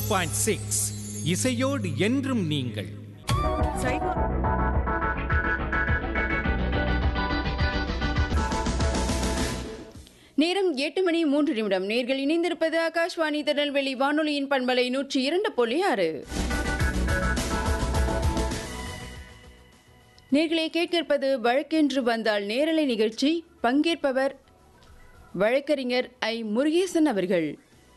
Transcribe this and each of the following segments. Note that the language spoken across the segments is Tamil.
பாயிண்ட் சிக்ஸ் இசையோடு என்றும் நீங்கள் சைவ நேரம் எட்டு மணி மூன்று நிமிடம் நேர்கள் இணைந்திருப்பது ஆகாஷ்வாணி திருநெல்வேலி வானொலியின் பண்பலை நூற்றி இரண்டு புள்ளி ஆறு நேர்களை கேட்கிருப்பது வழக்கென்று வந்தால் நேரலை நிகழ்ச்சி பங்கேற்பவர் வழக்கறிஞர் ஐ முருகேசன் அவர்கள்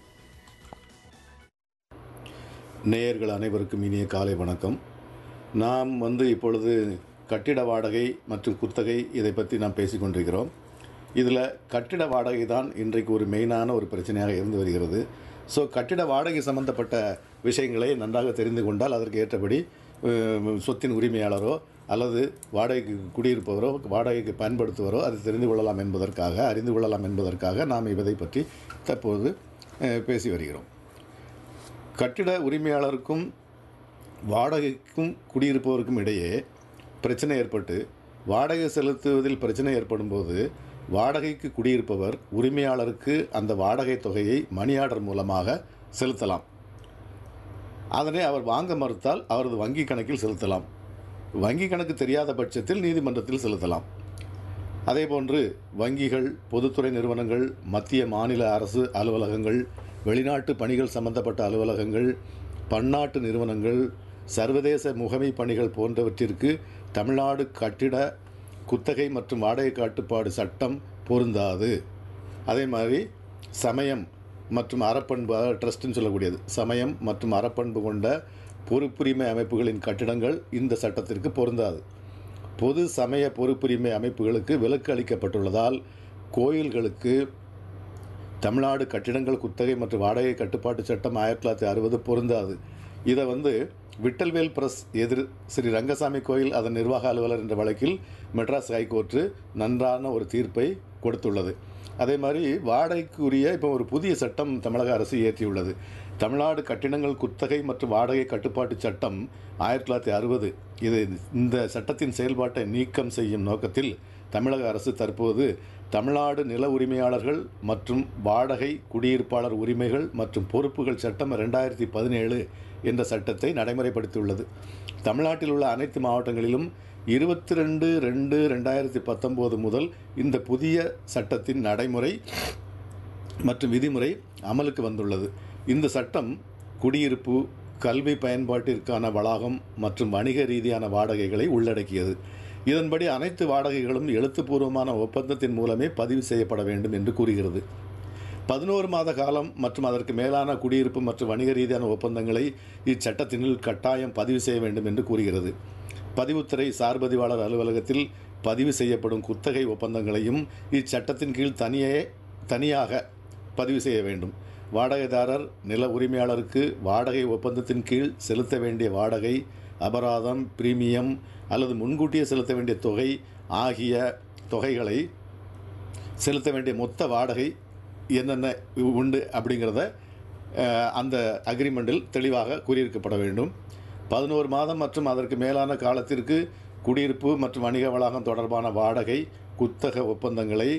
நேயர்கள் அனைவருக்கும் இனிய காலை வணக்கம் நாம் வந்து இப்பொழுது கட்டிட வாடகை மற்றும் குத்தகை இதை பற்றி நாம் பேசிக்கொண்டிருக்கிறோம் இதில் கட்டிட வாடகை தான் இன்றைக்கு ஒரு மெயினான ஒரு பிரச்சனையாக இருந்து வருகிறது ஸோ கட்டிட வாடகை சம்பந்தப்பட்ட விஷயங்களை நன்றாக தெரிந்து கொண்டால் அதற்கு ஏற்றபடி அஹ், சொத்தின் உரிமையாளரோ அல்லது வாடகைக்கு குடியிருப்பவரோ வாடகைக்கு பயன்படுத்துவரோ அதை தெரிந்து கொள்ளலாம் என்பதற்காக அறிந்து கொள்ளலாம் என்பதற்காக நாம் இதை பற்றி தற்போது அஹ், பேசி வருகிறோம் கட்டிட உரிமையாளருக்கும் வாடகைக்கும் குடியிருப்பவருக்கும் இடையே பிரச்சனை ஏற்பட்டு வாடகை செலுத்துவதில் பிரச்சனை ஏற்படும் போது வாடகைக்கு குடியிருப்பவர் உரிமையாளருக்கு அந்த வாடகை தொகையை மணி ஆர்டர் மூலமாக செலுத்தலாம் அதனை அவர் வாங்க மறுத்தால் அவரது வங்கி கணக்கில் செலுத்தலாம் வங்கி கணக்கு தெரியாத பட்சத்தில் நீதிமன்றத்தில் செலுத்தலாம் அதேபோன்று வங்கிகள் பொதுத்துறை நிறுவனங்கள் மத்திய மாநில அரசு அலுவலகங்கள் வெளிநாட்டு பணிகள் சம்பந்தப்பட்ட அலுவலகங்கள் பன்னாட்டு நிறுவனங்கள் சர்வதேச முகமை பணிகள் போன்றவற்றிற்கு தமிழ்நாடு கட்டிட குத்தகை மற்றும் வாடகை கட்டுப்பாடு சட்டம் பொருந்தாது அதே மாதிரி சமயம் மற்றும் அறப்பண்பு அதாவது ட்ரஸ்ட்னு சொல்லக்கூடியது சமயம் மற்றும் அறப்பண்பு கொண்ட பொறுப்புரிமை அமைப்புகளின் கட்டிடங்கள் இந்த சட்டத்திற்கு பொருந்தாது பொது சமய பொறுப்புரிமை அமைப்புகளுக்கு விலக்கு அளிக்கப்பட்டுள்ளதால் கோயில்களுக்கு தமிழ்நாடு கட்டிடங்கள் குத்தகை மற்றும் வாடகை கட்டுப்பாட்டு சட்டம் ஆயிரத்தி தொள்ளாயிரத்தி அறுபது பொருந்தாது இதை வந்து விட்டல்வேல் பிரஸ் எதிர் ஸ்ரீ ரங்கசாமி கோயில் அதன் நிர்வாக அலுவலர் என்ற வழக்கில் மெட்ராஸ் ஹைகோர்ட்டு நன்றான ஒரு தீர்ப்பை கொடுத்துள்ளது அதே மாதிரி வாடகைக்குரிய இப்போ ஒரு புதிய சட்டம் தமிழக அரசு இயற்றியுள்ளது தமிழ்நாடு கட்டிடங்கள் குத்தகை மற்றும் வாடகை கட்டுப்பாட்டு சட்டம் ஆயிரத்தி தொள்ளாயிரத்தி அறுபது இது இந்த சட்டத்தின் செயல்பாட்டை நீக்கம் செய்யும் நோக்கத்தில் தமிழக அரசு தற்போது தமிழ்நாடு நில உரிமையாளர்கள் மற்றும் வாடகை குடியிருப்பாளர் உரிமைகள் மற்றும் பொறுப்புகள் சட்டம் ரெண்டாயிரத்தி பதினேழு என்ற சட்டத்தை நடைமுறைப்படுத்தியுள்ளது தமிழ்நாட்டில் உள்ள அனைத்து மாவட்டங்களிலும் இருபத்தி ரெண்டு ரெண்டு ரெண்டாயிரத்தி பத்தொம்போது முதல் இந்த புதிய சட்டத்தின் நடைமுறை மற்றும் விதிமுறை அமலுக்கு வந்துள்ளது இந்த சட்டம் குடியிருப்பு கல்வி பயன்பாட்டிற்கான வளாகம் மற்றும் வணிக ரீதியான வாடகைகளை உள்ளடக்கியது இதன்படி அனைத்து வாடகைகளும் எழுத்துப்பூர்வமான ஒப்பந்தத்தின் மூலமே பதிவு செய்யப்பட வேண்டும் என்று கூறுகிறது பதினோரு மாத காலம் மற்றும் அதற்கு மேலான குடியிருப்பு மற்றும் வணிக ரீதியான ஒப்பந்தங்களை இச்சட்டத்தினுள் கட்டாயம் பதிவு செய்ய வேண்டும் என்று கூறுகிறது பதிவுத்துறை சார்பதிவாளர் அலுவலகத்தில் பதிவு செய்யப்படும் குத்தகை ஒப்பந்தங்களையும் இச்சட்டத்தின் கீழ் தனியே தனியாக பதிவு செய்ய வேண்டும் வாடகைதாரர் நில உரிமையாளருக்கு வாடகை ஒப்பந்தத்தின் கீழ் செலுத்த வேண்டிய வாடகை அபராதம் பிரீமியம் அல்லது முன்கூட்டியே செலுத்த வேண்டிய தொகை ஆகிய தொகைகளை செலுத்த வேண்டிய மொத்த வாடகை என்னென்ன உண்டு அப்படிங்கிறத அஹ், அந்த அக்ரிமெண்ட்டில் தெளிவாக கூறியிருக்கப்பட வேண்டும் பதினோரு மாதம் மற்றும் அதற்கு மேலான காலத்திற்கு குடியிருப்பு மற்றும் வணிக வளாகம் தொடர்பான வாடகை குத்தக ஒப்பந்தங்களை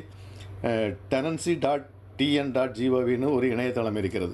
டெனன்சி டாட் டிஎன் டாட் ஜிஓவின்னு ஒரு இணையதளம் இருக்கிறது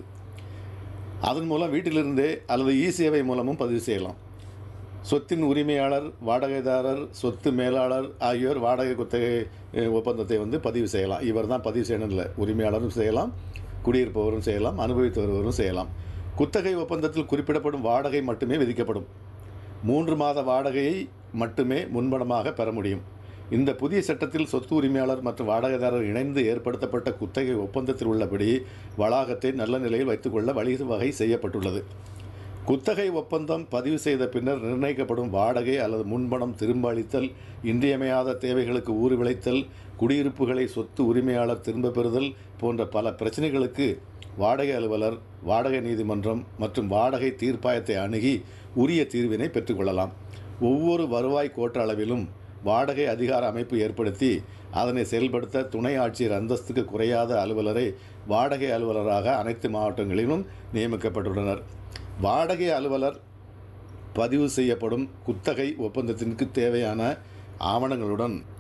அதன் மூலம் வீட்டிலிருந்தே அல்லது இ சேவை மூலமும் பதிவு செய்யலாம் சொத்தின் உரிமையாளர் வாடகைதாரர் சொத்து மேலாளர் ஆகியோர் வாடகை குத்தகை அஹ், ஒப்பந்தத்தை வந்து பதிவு செய்யலாம் இவர் தான் பதிவு செய்யணும் இல்லை உரிமையாளரும் செய்யலாம் குடியிருப்பவரும் செய்யலாம் அனுபவித்து வருவரும் செய்யலாம் குத்தகை ஒப்பந்தத்தில் குறிப்பிடப்படும் வாடகை மட்டுமே விதிக்கப்படும் மூன்று மாத வாடகையை மட்டுமே முன்பணமாக பெற முடியும் இந்த புதிய சட்டத்தில் சொத்து உரிமையாளர் மற்றும் வாடகைதாரர் இணைந்து ஏற்படுத்தப்பட்ட குத்தகை ஒப்பந்தத்தில் உள்ளபடி வளாகத்தை நல்ல நிலையில் வைத்துக்கொள்ள வழிவகை செய்யப்பட்டுள்ளது குத்தகை ஒப்பந்தம் பதிவு செய்த பின்னர் நிர்ணயிக்கப்படும் வாடகை அல்லது முன்பணம் திரும்ப அளித்தல் இன்றியமையாத தேவைகளுக்கு ஊறு விளைத்தல் குடியிருப்புகளை சொத்து உரிமையாளர் திரும்ப பெறுதல் போன்ற பல பிரச்சனைகளுக்கு வாடகை அலுவலர் வாடகை நீதிமன்றம் மற்றும் வாடகை தீர்ப்பாயத்தை அணுகி உரிய தீர்வினை பெற்றுக்கொள்ளலாம் ஒவ்வொரு வருவாய் கோட்ட அளவிலும் வாடகை அதிகார அமைப்பு ஏற்படுத்தி அதனை செயல்படுத்த துணை ஆட்சியர் அந்தஸ்துக்கு குறையாத அலுவலரை வாடகை அலுவலராக அனைத்து மாவட்டங்களிலும் நியமிக்கப்பட்டுள்ளனர் வாடகை அலுவலர் பதிவு செய்யப்படும் குத்தகை ஒப்பந்தத்திற்கு தேவையான ஆவணங்களுடன்